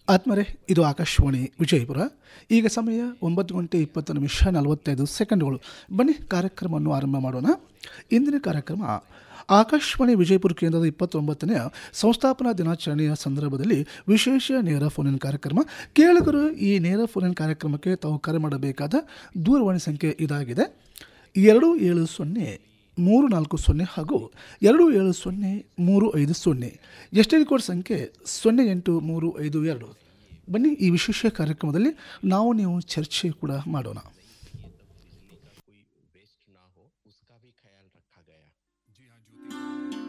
ಆತ್ಮರೆ ಇದು ಆಕಾಶವಾಣಿ ವಿಜಯಪುರ ಈಗ ಸಮಯ ಒಂಬತ್ತು ಗಂಟೆ ಇಪ್ಪತ್ತು ನಿಮಿಷ ನಲವತ್ತೈದು ಸೆಕೆಂಡ್ಗಳು ಬನ್ನಿ ಕಾರ್ಯಕ್ರಮವನ್ನು ಆರಂಭ ಮಾಡೋಣ ಇಂದಿನ ಕಾರ್ಯಕ್ರಮ ಆಕಾಶವಾಣಿ ವಿಜಯಪುರ ಕೇಂದ್ರದ ಇಪ್ಪತ್ತೊಂಬತ್ತನೆಯ ಸಂಸ್ಥಾಪನಾ ದಿನಾಚರಣೆಯ ಸಂದರ್ಭದಲ್ಲಿ ವಿಶೇಷ ನೇರ ಫೋನಿನ ಕಾರ್ಯಕ್ರಮ ಕೇಳುಗರು ಈ ನೇರ ಫೋನಿನ ಕಾರ್ಯಕ್ರಮಕ್ಕೆ ತಾವು ಕರೆ ಮಾಡಬೇಕಾದ ದೂರವಾಣಿ ಸಂಖ್ಯೆ ಇದಾಗಿದೆ ಎರಡು ಏಳು ಸೊನ್ನೆ ಮೂರು ನಾಲ್ಕು ಸೊನ್ನೆ ಹಾಗೂ ಎರಡು ಏಳು ಸೊನ್ನೆ ಮೂರು ಐದು ಸೊನ್ನೆ ಎಸ್ ಟಿ ಕೋಡ್ ಸಂಖ್ಯೆ ಸೊನ್ನೆ ಎಂಟು ಮೂರು ಐದು ಎರಡು ಬನ್ನಿ ಈ ವಿಶೇಷ ಕಾರ್ಯಕ್ರಮದಲ್ಲಿ ನಾವು ನೀವು ಚರ್ಚೆ ಕೂಡ ಮಾಡೋಣ